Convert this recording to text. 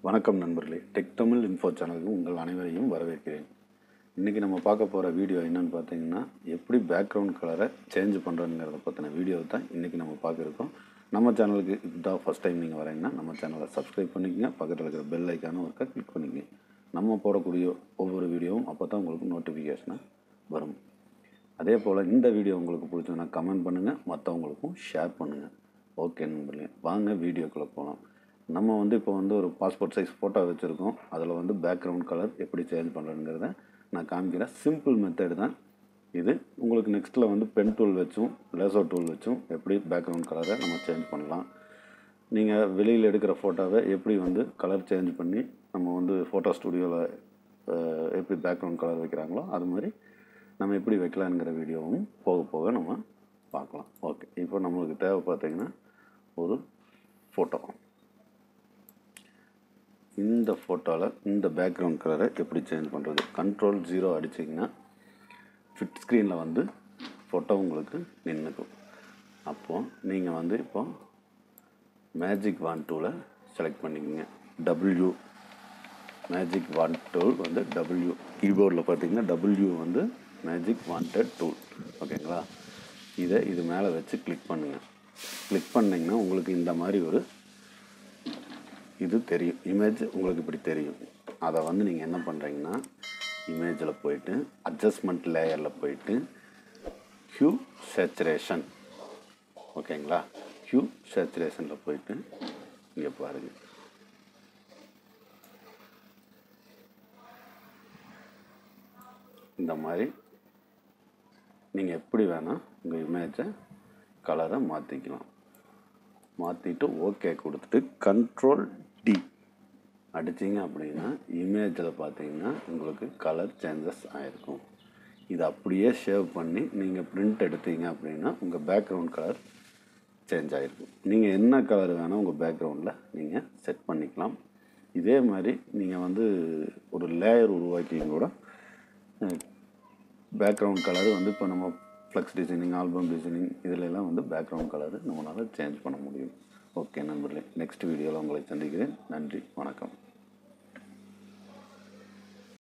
வணக்கம் நண்பர்களே tech Tamil info சேனலுக்கு உங்கள் அனைவரையும் வரவேற்கிறேன் இன்றைக்கி நம்ம பார்க்க போகிற வீடியோ என்னன்னு பார்த்தீங்கன்னா எப்படி பேக்ரவுண்ட் கலரை சேஞ்ச் பண்ணுறதுங்கிறத பற்றின வீடியோ தான் இன்றைக்கி நம்ம பார்க்குறோம் நம்ம சேனலுக்கு இதுதான் ஃபஸ்ட் டைம் நீங்கள் வரீங்கன்னா நம்ம சேனலை சப்ஸ்கிரைப் பண்ணிக்கங்க பக்கத்தில் இருக்கிற பெல் ஐக்கானும் ஒருக்கா கிளிக் பண்ணிக்கங்க நம்ம போடக்கூடிய ஒவ்வொரு வீடியோவும் அப்போ தான் உங்களுக்கு நோட்டிஃபிகேஷனாக வரும் அதே போல் இந்த வீடியோ உங்களுக்கு பிடிச்சதுன்னா கமெண்ட் பண்ணுங்கள் மற்றவங்களுக்கும் ஷேர் பண்ணுங்கள் ஓகே நண்பர்களே வாங்க வீடியோக்குள்ளே போகலாம் நம்ம வந்து இப்போ வந்து ஒரு பாஸ்போர்ட் சைஸ் ஃபோட்டோ வச்சுருக்கோம் அதில் வந்து பேக்ரவுண்ட் கலர் எப்படி சேஞ்ச் பண்ணுறதுங்கிறத நான் காமிக்கிறேன் சிம்பிள் மெத்தட் தான் இது உங்களுக்கு நெக்ஸ்ட்டில் வந்து பென் டூல் வச்சும் லேசோ டூல் வச்சும் எப்படி பேக்ரவுண்ட் கலரை நம்ம சேஞ்ச் பண்ணலாம் நீங்கள் வெளியில் எடுக்கிற ஃபோட்டோவை எப்படி வந்து கலர் சேஞ்ச் பண்ணி நம்ம வந்து ஃபோட்டோ ஸ்டுடியோவில் எப்படி பேக்ரவுண்ட் கலர் வைக்கிறாங்களோ அது மாதிரி நம்ம எப்படி வைக்கலாங்கிற வீடியோவும் போக போக நம்ம பார்க்கலாம் ஓகே இப்போ நம்மளுக்கு தேவை பார்த்தீங்கன்னா ஒரு ஃபோட்டோ இந்த ஃபோட்டோவில் இந்த பேக்ரவுண்ட் கலரை எப்படி சேஞ்ச் பண்ணுறது கண்ட்ரோல் ஜீரோ அடிச்சிங்கன்னா ஃபிட் ஸ்க்ரீனில் வந்து ஃபோட்டோ உங்களுக்கு நின்றுக்கும் அப்போது நீங்கள் வந்து இப்போ மேஜிக் வான் டூவில் செலக்ட் பண்ணிக்கோங்க டபிள்யூ மேஜிக் வான் டூல் வந்து டபிள்யூ கீபோர்டில் பார்த்தீங்கன்னா டபிள்யூ வந்து மேஜிக் வாண்டட் டூல் ஓகேங்களா இதை இது மேலே வச்சு கிளிக் பண்ணுங்கள் கிளிக் பண்ணிங்கன்னா உங்களுக்கு இந்த மாதிரி ஒரு இது தெரியும் இமேஜ் உங்களுக்கு இப்படி தெரியும் அதை வந்து நீங்கள் என்ன பண்ணுறீங்கன்னா இமேஜில் போயிட்டு அட்ஜஸ்ட்மெண்ட் லேயரில் போயிட்டு ஹியூ சேச்சுரேஷன் ஓகேங்களா ஹியூ சேச்சுரேஷனில் போயிட்டு இங்கே பாருங்கள் இந்த மாதிரி நீங்கள் எப்படி வேணால் உங்கள் இமேஜை கலரை மாற்றிக்கலாம் மாற்றிட்டு ஓகே கொடுத்துட்டு கண்ட்ரோல் டி அடிச்சிங்க அப்படின்னா இமேஜில் பார்த்தீங்கன்னா உங்களுக்கு கலர் சேஞ்சஸ் ஆகிருக்கும் இது அப்படியே ஷேவ் பண்ணி நீங்கள் பிரிண்ட் எடுத்தீங்க அப்படின்னா உங்கள் பேக்ரவுண்ட் கலர் சேஞ்ச் ஆகிருக்கும் நீங்கள் என்ன கலர் வேணால் உங்கள் பேக்ரவுண்டில் நீங்கள் செட் பண்ணிக்கலாம் இதே மாதிரி நீங்கள் வந்து ஒரு லேயர் உருவாக்கியும் கூட பேக்ரவுண்ட் கலர் வந்து இப்போ நம்ம ஃப்ளெக்ஸ் டிசைனிங் ஆல்பம் டிசைனிங் இதிலெல்லாம் வந்து பேக்ரவுண்ட் கலர் நம்மளால் சேஞ்ச் பண்ண முடியும் ஓகே நண்பர்களே நெக்ஸ்ட் வீடியோவில் உங்களை சந்திக்கிறேன் நன்றி வணக்கம்